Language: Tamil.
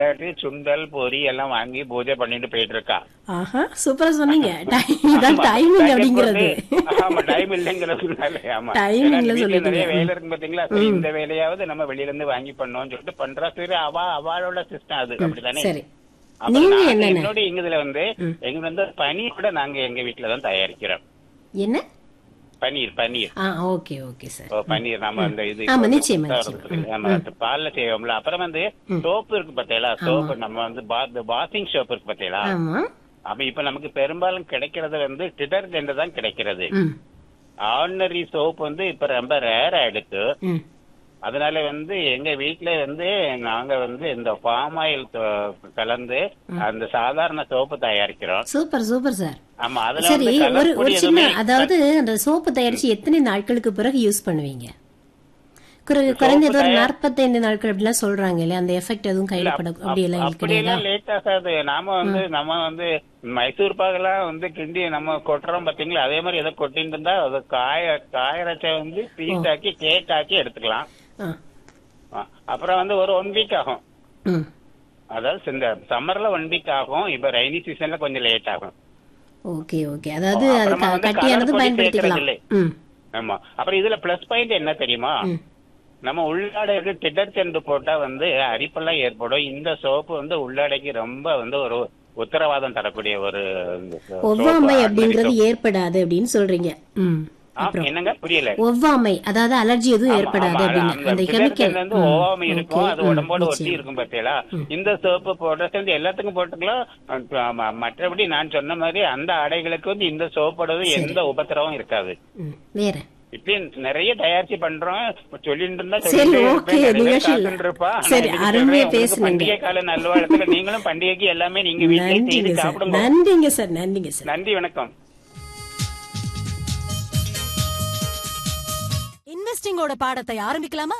இல்லாட்டி சுண்டல் பொரி எல்லாம் வாங்கி பூஜை பண்ணிட்டு போயிட்டு இருக்கா ஆஹா சூப்பரா சொன்னீங்க Time- இதான் டைமிங் Time அப்படிங்கிறது போட்டு- ஆமா டைம் இல்லைங்கிறதுனால ஆமா Timing ல ஏன்னா வீட்ல சொல்லிட்டீங்க. நிறைய வேலை இருக்கு பாத்தீங்களா சரி, இந்த வேலையாவது நம்ம வெளியில இருந்து வாங்கி பண்ணோம்னு சொல்லிட்டு பண்றா சரி அவ அவளோட சிஸ்டம் அது அப்படித்தானே சரி அப்புறம் நீங்க நாங்க என்னென்ன என்னோட எங்கதுல வந்து எங்க வந்து பனீர் கூட நாங்க எங்க வீட்டுல தான் தயாரிக்கிறோம் என்ன பனீர் பனீர் ஆ ஓகே ஓகே சார் ஓ, பன்னீர் நம்ம அந்த இது ஆமா, இப்போ நிச்சயமா, புதுசா நிச்சயமா. இருக்குது. நம்ம அந்த பால்ல செய்வோம்ல அப்புறம் வந்து சோப்பு இருக்கு பாத்தீங்களா சோப்பு நம்ம வந்து வாஷிங் சோப் இருக்கு பாத்தீங்களா ஆமா அப்ப இப்ப நமக்கு பெரும்பாலும் கிடைக்கிறது வந்து டிடர்ஜென்ட் தான் கிடைக்கிறது ம் ஆர்டினரி சோப் வந்து இப்ப ரொம்ப ரேர் ஆயிடுச்சு ம் அதனால வந்து எங்க வீட்ல வந்து நாங்க வந்து இந்த பாம் ஆயில் கலந்து அந்த சாதாரண சோப்பு தயாரிக்கிறோம் சூப்பர் சூப்பர் சார் ஆமா அதுல சரி வந்து ஒரு கலர் ஒரு பொடி சின்ன எதுவுமே அதாவது அந்த சோப்பு தயாரிச்சு எத்தனை நாட்களுக்கு பிறகு யூஸ் பண்ணுவீங்க குறை- குறைஞ்சது ஒரு நாற்பத்தைந்து நாட்கள் அப்படிலாம் சொல்றாங்க இல்லையா அந்த எஃபெக்ட் எதுவும் கையில பட அப்படி எல்லாம் கிடையாதா அப்படியெல்லாம் லேட் ஆகாது நாம வந்து நம்ம வந்து மைசூர் பாகெல்லாம் வந்து கிண்டி நம்ம கொட்டுறோம் பாத்தீங்களா அதே மாதிரி எதை கொட்டிட்டு இருந்தா அது காய காயறச்ச வந்து பீஸ் ஆக்கி கேக் ஆக்கி எடுத்துக்கலாம் ஆ. ஆ, அப்புறம் வந்து ஒரு ஒன் வீக் ஆகும் ம் அதாவது இந்த சம்மர்ல ஒன் வீக் ஆகும் இப்ப ரைனி சீசன்ல கொஞ்சம் லேட் ஆகும் ஓகே ஓகே அதாவது ஓ, அது அப்புறமா க- வந்து கட்டியானது colour பொடி பயன்படுத்திக்கலாம் சேர்க்கறது இல்லை. ம் ஆமா அப்புறம் இதுல பிளஸ் பாயிண்ட் என்ன தெரியுமா ம். நம்ம உள்ளாடைக்கு டிடர்ஜென்ட் போட்டா வந்து அரிப்பெல்லாம் ஏற்படும் இந்த சோப்பு வந்து உள்ளாடைக்கு ரொம்ப வந்து ஒரு உத்தரவாதம் தரக்கூடிய ஒரு soap. ஒவ்வாமை ordinary அப்படிங்கிறது soap. ஏற்படாது அப்படின்னு சொல்றீங்க ம் ஆ, என்னங்க புரியல ஒவ்வாமை அதாவது அலர்ஜி எதுவும் ஆமா, ஏற்படாது ஆமா, அப்படின்னு அந்த அந்த detergent கெமிக்கல் வந்து ஓவாமை இருக்கும் அது உடம்போட ஒட்டி இருக்கும் பாத்தீங்களா இந்த சோப்பு போட சேர்ந்து எல்லாத்துக்கும் போட்டுக்கலாம் ஆமா, மற்றபடி நான் சொன்ன மாதிரி அந்த ஆடைகளுக்கு வந்து இந்த சோப்போட எந்த உபத்திரவும் இருக்காது வேற இப்பயும் நிறைய தயாரிச்சு பண்றோம் சொல்லிட்டு இருந்தா சரி, சொல்லிட்டே okay, இருப்பேன். நிறைய நிகழ்ச்சியில். காத்துட்டு இருப்பா. ஆனா சரி, இன்னைக்கு அருமையா சொல்றேன், உங்களுக்கு பேசுனீங்க. பண்டிகை கால நல்வாழ்த்துக்கள் நீங்களும் பண்டிகைக்கு எல்லாமே நீங்க வீட்டிலே நன்றிங்க செய்து சார் சாப்பிடுங்க நன்றிங்க சார் நன்றிங்க சார் நன்றி வணக்கம் இன்வெஸ்டிங்கோட பாடத்தை ஆரம்பிக்கலாமா